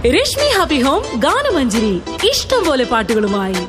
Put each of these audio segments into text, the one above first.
Rashmi happy home ഗാനമഞ്ജരി ഇഷ്ടം പോലെ പാട്ടുകളുമായി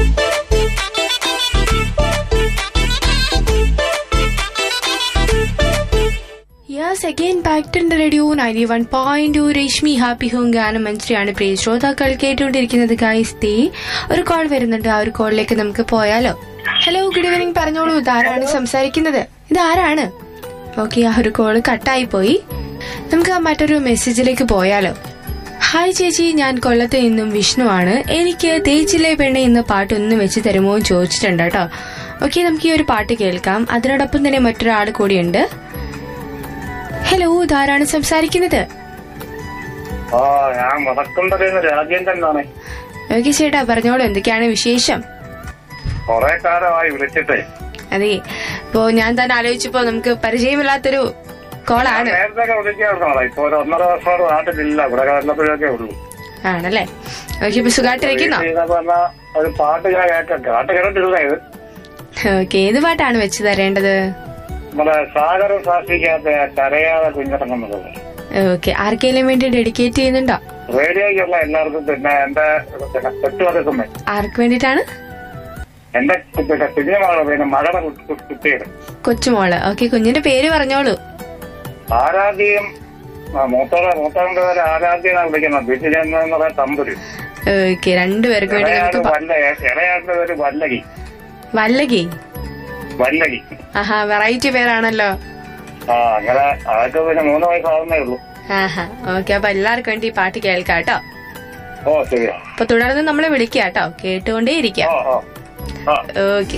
yes again back to radio ninety one point two Rashmi happy home ഗാനം മന്ത്രിയാണ് പ്രിയ ശ്രോതാക്കൾ കേട്ടുകൊണ്ടിരിക്കുന്നത് ഗായ്സ് ദേ ഒരു കോൾ വരുന്നുണ്ട് ആ ഒരു കോളിലേക്ക് നമുക്ക് പോയാലോ ഹലോ ഗുഡ് ഈവനിങ് പറഞ്ഞോളൂ ഇതാരാണ് സംസാരിക്കുന്നത് ഇതാരാണ് ഓക്കെ ആ ഒരു കോള് കട്ടായി പോയി നമുക്ക് ആ മറ്റൊരു മെസ്സേജിലേക്ക് പോയാലോ ഹായ് ചേച്ചി ഞാൻ കൊല്ലത്ത് നിന്നും വിഷ്ണുവാണ് എനിക്ക് തേച്ചിലെ പെണ്ണെ എന്ന പാട്ട് ഒന്ന് വെച്ച് തരുമോ എന്ന് ചോദിച്ചിട്ടുണ്ട് കേട്ടോ ഓക്കെ നമുക്ക് ഈ ഒരു പാട്ട് കേൾക്കാം അതിനോടൊപ്പം തന്നെ മറ്റൊരാൾ കൂടിയുണ്ട് ഹലോ ഇതാരാണ് സംസാരിക്കുന്നത് ആ ഞാൻ വടക്കുംപറയുന്ന രാജേന്ദ്രനാണ് ഓക്കെ ചേട്ടാ പറഞ്ഞോളൂ എന്തൊക്കെയാണ് വിശേഷം കൊറേ കാലമായി വിളിച്ചിട്ടേ അതെ ഇപ്പോ ഞാൻ തന്നെ ആലോചിച്ചപ്പോ നമുക്ക് പരിചയമില്ലാത്തൊരു കോളാണ് നേരത്തെ വിളിക്കാറുണ്ടോ ഇപ്പൊ ഒരു ഒന്നര വർഷം നാട്ടിലില്ല ഇവിടെ വല്ലപ്പോഴൊക്കെ ഉള്ളൂ ആണല്ലേ ഓക്കെ ഇപ്പൊ സുഖമായിട്ടിരിക്കുന്നോ ചെയ്തപ്പോ എന്നാ ഒരു പാട്ട് ഞാൻ കേൾക്കാം പാട്ട് കേട്ടിട്ടില്ല ഇത് ഓക്കെ ഏത് പാട്ടാണ് വെച്ച് തരേണ്ടത് നമ്മുടെ സാഗരം സാക്ഷിക്കാത്ത കരയാതെ കുഞ്ഞിറങ്ങുന്നത് ഓക്കെ ആർക്കെങ്കിലും വേണ്ടി ഡെഡിക്കേറ്റ് ചെയ്യുന്നുണ്ടോ റേഡിയോയ്ക്കുള്ള എല്ലാവർക്കും പിന്നെ എന്റെ പെട്ടുവരക്കുമ്പോ ആർക്ക് വേണ്ടിയിട്ടാണ് എന്റെ പിന്നെ കുഞ്ഞുമാണ് പിന്നെ മകളുടെ കുട്ടി- കുട്ടിയുടെ കൊച്ചുമോള് ഓക്കെ കുഞ്ഞിന്റെ പേര് പറഞ്ഞോളൂ ആരാധ്യം ആ, മൂത്തോടെ മൂത്തോന്റെ പേര് ആരാധ്യനാണ് വിളിക്കുന്നത് വീട്ടിൽ എന്ന് പറയാൻ തമ്പുരു ഓക്കെ രണ്ടുപേർക്ക് വേണ്ടി ഇളയാട് നമുക്ക് പ- വല്ല ഇളയാടിന്റെ പേര് വല്ലകി വല്ലകി വല്ലകി ആഹാ വെറൈറ്റി പേരാണല്ലോ ആ അങ്ങനെ അതൊക്കെ പിന്നെ മൂന്ന് വയസ്സാവുന്നേ ഉള്ളൂ ആഹാ ഓക്കെ അപ്പൊ എല്ലാവർക്കും വേണ്ടി ഈ പാട്ട് കേൾക്കാം കേട്ടോ ഓ ശരിയാ അപ്പൊ തുടർന്ന് നമ്മളെ വിളിക്കാം കേട്ടോ കേട്ടുകൊണ്ടേ ഇരിക്കാം ഓ ഓ ആ ഓക്കെ